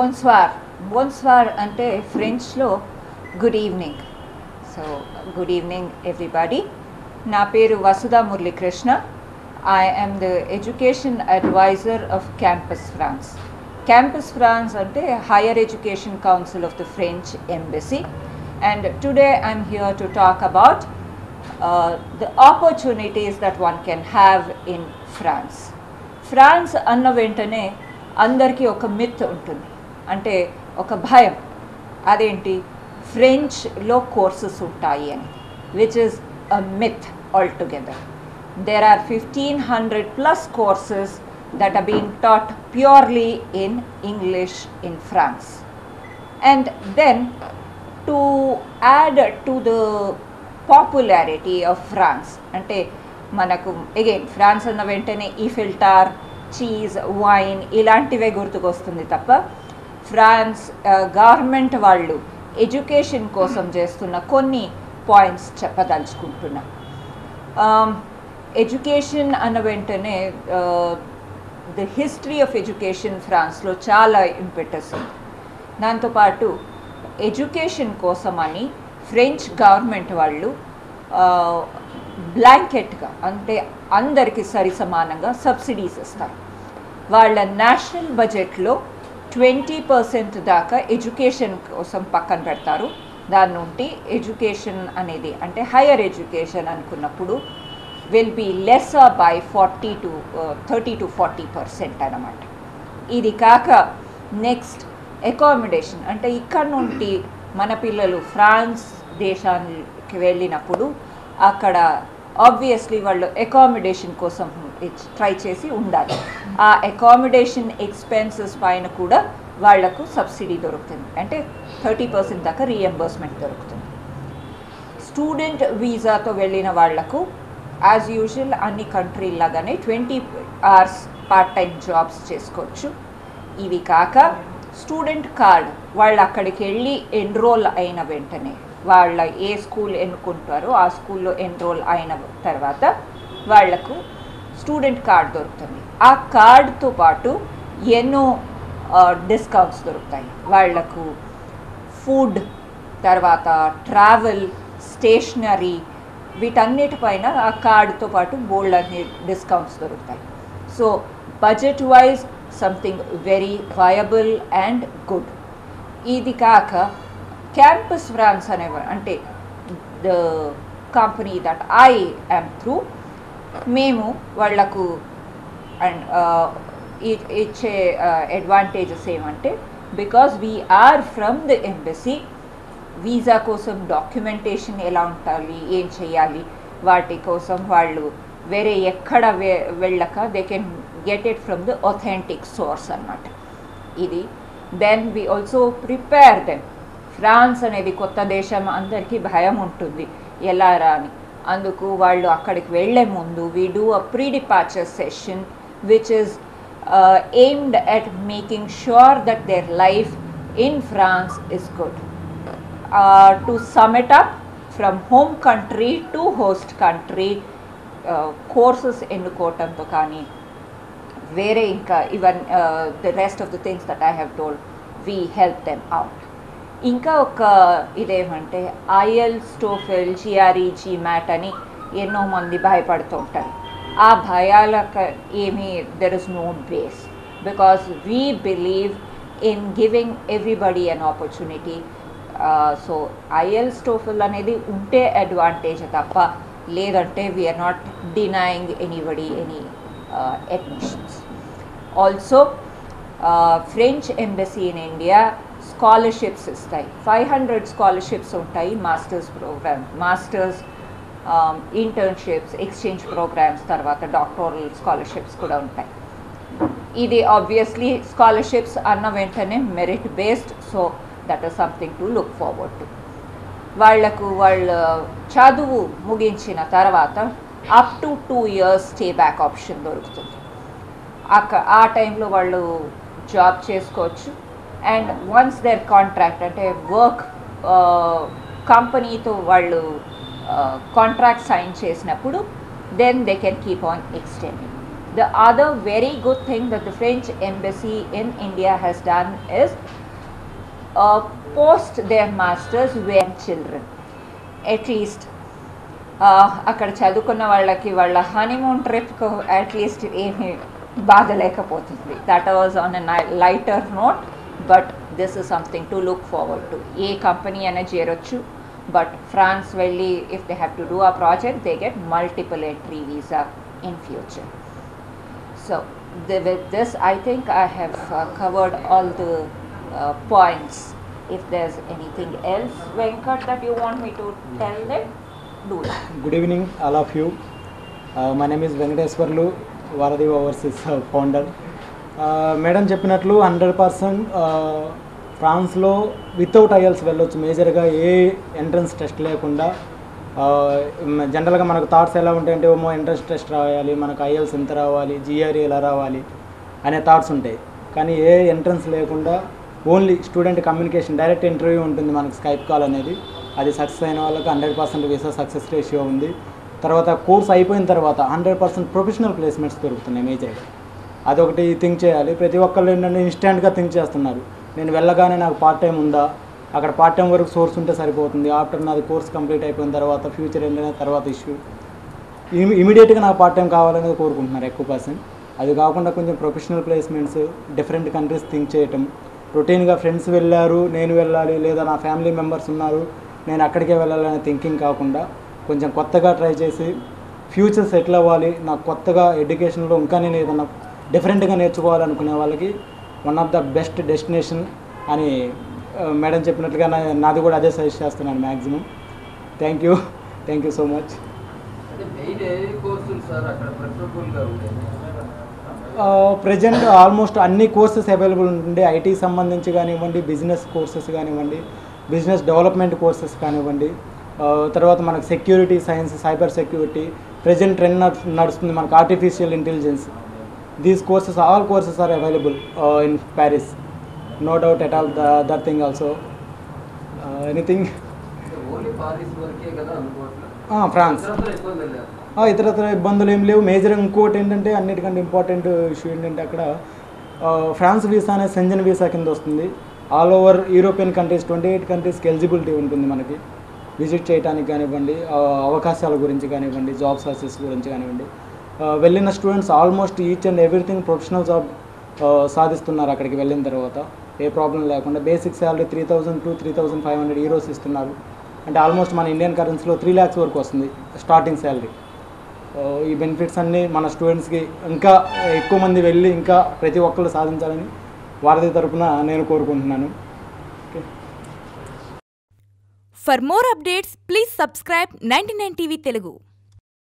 బోన్స్వార్ బోన్స్వార్ అంటే ఫ్రెంచ్లో good evening so good evening everybody నా పేరు Vasudha Muralikrishna I am the education advisor of Campus France Campus France అంటే higher education council of the French embassy and today I'm here to talk about the opportunities that one can have in France France అన్న వెంటనే అందరికీ ఒక myth ఉంటుంది అంటే ఒక భయం అదేంటి ఫ్రెంచ్లో కోర్సెస్ ఉంటాయి అని which is a myth altogether there are 1500 plus courses that are being taught purely in English in France. And then to add to the popularity of France, అంటే మనకు అగైన్ ఫ్రాన్స్ అన్న వెంటనే ఈ ఫిల్టార్ cheese wine ఇలాంటివే గుర్తుకొస్తుంది తప్ప France government వాళ్ళు education కోసం చేస్తున్న కొన్ని పాయింట్స్ చెప్పదలుచుకుంటున్నా ఎడ్యుకేషన్ అన్న వెంటనే ద హిస్టరీ ఆఫ్ ఎడ్యుకేషన్ ఫ్రాన్స్లో చాలా ఇంపెటస్ ఉంది దాంతోపాటు ఎడ్యుకేషన్ కోసమని ఫ్రెంచ్ గవర్నమెంట్ వాళ్ళు బ్లాంకెట్గా అంటే అందరికీ సరి సమానంగా సబ్సిడీస్ ఇస్తారు వాళ్ళ నేషనల్ బడ్జెట్లో ట్వంటీ పర్సెంట్ దాకా ఎడ్యుకేషన్ కోసం పక్కన పెడతారు దాని నుండి ఎడ్యుకేషన్ అనేది అంటే హయ్యర్ ఎడ్యుకేషన్ అనుకున్నప్పుడు will be lesser by forty to thirty to forty percent అనమాట ఇది కాక నెక్స్ట్ అకామిడేషన్ అంటే ఇక్కడ నుండి మన పిల్లలు ఫ్రాన్స్ దేశానికి వెళ్ళినప్పుడు అక్కడ ఆబ్వియస్లీ వాళ్ళు అకామిడేషన్ కోసం ట్రై చేసి ఉండాలి ఆ అకామిడేషన్ ఎక్స్పెన్సెస్ పైన కూడా వాళ్లకు సబ్సిడీ దొరుకుతుంది అంటే థర్టీ పర్సెంట్ దాకా రీఎంబర్స్మెంట్ దొరుకుతుంది స్టూడెంట్ వీసాతో వెళ్ళిన వాళ్లకు యాజ్ యూజువల్ అన్ని కంట్రీలాగానే twenty hours part time jobs చేసుకోవచ్చు ఇవి కాక స్టూడెంట్ కార్డ్ వాళ్ళు అక్కడికి వెళ్ళి ఎన్రోల్ అయిన వెంటనే వాళ్ళ ఏ స్కూల్ ఎన్నుకుంటారో ఆ స్కూల్లో ఎన్రోల్ అయిన తర్వాత వాళ్లకు స్టూడెంట్ కార్డ్ దొరుకుతుంది ఆ కార్డ్తో పాటు ఎన్నో డిస్కౌంట్స్ దొరుకుతాయి వాళ్లకు ఫుడ్ తర్వాత ట్రావెల్ స్టేషనరీ వీటన్నిటిపైన ఆ కార్డుతో పాటు బోల్డ్ అన్ని డిస్కౌంట్స్ దొరుకుతాయి so budget wise something very viable and good ఇది కాక క్యాంపస్ ఫ్రాన్స్ అనే అంటే the company that I am through మేము వాళ్లకు అండ్ ఇచ్చే అడ్వాంటేజెస్ ఏమంటే because we're from the embassy visa కోసం డాక్యుమెంటేషన్ ఎలా ఉండాలి ఏం చేయాలి వాటి కోసం వాళ్ళు వేరే ఎక్కడ వె వెళ్ళక they can get it from the authentic source అనమాట ఇది then we also prepare them France అనేది కొత్త దేశం అందరికీ భయం ఉంటుంది ఎలా రా అని అందుకు వాళ్ళు అక్కడికి వెళ్ళే ముందు we do a pre departure session which is aimed at making sure that their life in France is good to sum it up from home country to host country courses ఎన్నుకోవటంతో కానీ వేరే ఇంకా even the rest of the things that I have told we help them out ఇంకా ఒక ఇదేమంటే ఐఎల్ TOEFL GRE GMAT అని ఎన్నో మంది భయపడుతూ ఉంటారు ఆ భయాలకు ఏమీ there is no base because we believe in giving everybody an opportunity so ఐఎల్ స్టోఫెల్ అనేది ఉంటే అడ్వాంటేజ్ తప్ప లేదంటే we're not denying anybody any admissions also French embassy in India scholarships ఇస్తాయి ఫైవ్ హండ్రెడ్ స్కాలర్షిప్స్ ఉంటాయి masters programme masters internships exchange programmes తర్వాత doctoral scholarships కూడా ఉంటాయి ఇది ఆబ్వియస్లీ స్కాలర్షిప్స్ అన్న వెంటనే merit based so that is something to look forward to వాళ్లకు వాళ్ళ చదువు ముగించిన తర్వాత up to two years stay back option దొరుకుతుంది అక్క ఆ టైంలో వాళ్ళు జాబ్ చేసుకోవచ్చు అండ్ వన్స్ దేర్ కాంట్రాక్ట్ అంటే వర్క్ కంపెనీతో వాళ్ళు కాంట్రాక్ట్ సైన్ చేసినప్పుడు then they can keep on extending The other very good thing that the French embassy in India has done is uh, post their masters were children. At least అక్కడ చదువుకున్న వాళ్ళకి వాళ్ళ honeymoon ట్రిప్కు at least ఏమీ బాధ లేకపోతుంది that was on a lighter note but this is something to look forward to ఏ company అయినా చేరొచ్చు బట్ ఫ్రాన్స్ వెళ్ళి if they have to do a project they get multiple entry visa in future so with this I think I have uh, covered all the uh, points. If there's anything else, Venkat, that you want me to tell them, do that. Good evening, all of you. Uh, my name is Venkateswarlu Varadev overseas founder madam చెప్పినట్లు hundred percent ఫ్రాన్స్లో without IELTS వెళ్ళొచ్చు మేజర్గా ఏ entrance test లేకుండా జనరల్గా మనకు thoughts ఎలా ఉంటాయంటే ఏమో ఎంట్రన్స్ టెస్ట్ రాయాలి మనకు ఐఎల్స్ ఎంత రావాలి జిఆర్ఈ ఎలా రావాలి అనే థాట్స్ ఉంటాయి కానీ ఏ ఎంట్రన్స్ లేకుండా only student communication direct interview ఉంటుంది మనకు స్కైప్ కాల్ అనేది అది సక్సెస్ అయిన వాళ్ళకి hundred percent visa success ratio ఉంది తర్వాత కోర్స్ అయిపోయిన తర్వాత హండ్రెడ్ పర్సెంట్ ప్రొఫెషనల్ ప్లేస్మెంట్స్ దొరుకుతున్నాయి మేజర్గా అదొకటి థింక్ చేయాలి ప్రతి ఒక్కళ్ళు ఏంటంటే ఇన్స్టెంట్గా థింక్ చేస్తున్నారు నేను వెళ్ళగానే నాకు పార్ట్ టైం ఉందా అక్కడ పార్ట్ టైం వరకు సోర్స్ ఉంటే సరిపోతుంది ఆఫ్టర్ నాది కోర్స్ కంప్లీట్ అయిపోయిన తర్వాత ఫ్యూచర్ ఏంటనే తర్వాత ఇష్యూ ఇమీడియట్గా నాకు పార్ట్ టైం కావాలనేది కోరుకుంటున్నారు ఎక్కువ పర్సెంట్ అది కాకుండా కొంచెం professional placements different countries think చేయటం రొటీన్గా ఫ్రెండ్స్ వెళ్ళారు నేను వెళ్ళాలి లేదా నా ఫ్యామిలీ మెంబర్స్ ఉన్నారు నేను అక్కడికే వెళ్ళాలనే థింకింగ్ కాకుండా కొంచెం కొత్తగా ట్రై చేసి ఫ్యూచర్ సెటిల్ అవ్వాలి నాకు కొత్తగా ఎడ్యుకేషన్లో ఇంకా నేను ఏదైనా డిఫరెంట్గా నేర్చుకోవాలనుకునే వాళ్ళకి one of the best destination అని మేడం చెప్పినట్లుగా నా నాది కూడా అదే సజెస్ట్ చేస్తున్నాను maximum thank you thank you so much అంటే మెయిన్ ఏ కోర్సులు సార్ అక్కడ ప్రిఫరబుల్గా ఉంటాయి ప్రజెంట్ ఆల్మోస్ట్ అన్ని కోర్సెస్ అవైలబుల్ ఉంటుంది ఐటీకి సంబంధించి కానివ్వండి బిజినెస్ కోర్సెస్ కానివ్వండి బిజినెస్ డెవలప్మెంట్ కోర్సెస్ కానివ్వండి ఆ, తర్వాత మనకు security science cyber security present trend నడుస్తుంది మనకు artificial intelligence these courses all courses are available in Paris no doubt at all that thing also anything only Paris వరకే కదా అనుకోవట్లేదు ఫ్రాన్స్ ఇతరత్ర ఎక్కువ వెళ్ళారు ఆ, ఇతరత్ర ఇబ్బందులు ఏం లేవు మేజర్ ఇంకోటి ఏంటంటే అన్నిటికంటే ఇంపార్టెంట్ ఇష్యూ ఏంటంటే అక్కడ ఆ, ఫ్రాన్స్ వీసా అనేది సెంజన్ వీసా కింద వస్తుంది all over European countries twenty eight కంట్రీస్కి ఎలిజిబిలిటీ ఉంటుంది మనకి విజిట్ చేయడానికి కానివ్వండి ఆ, అవకాశాల గురించి కానివ్వండి జాబ్ సర్చెస్ గురించి కానివ్వండి ఆ, వెళ్ళిన students almost each and everything professional job సాధిస్తున్నారు అక్కడికి వెళ్ళిన తర్వాత ఏ ప్రాబ్లం లేకుండా basic salary three thousand to three thousand five hundred euros ఇస్తున్నారు అంటే ఆల్మోస్ట్ మన ఇండియన్ కరెన్సీలో త్రీ ల్యాక్స్ వరకు వస్తుంది స్టార్టింగ్ శాలరీ ఈ బెనిఫిట్స్ అన్నీ మన స్టూడెంట్స్కి ఇంకా ఎక్కువ మంది వెళ్ళి ఇంకా ప్రతి ఒక్కళ్ళు సాధించాలని వారధి తరపున నేను కోరుకుంటున్నాను okay For more updates, please subscribe 99 TV Telugu.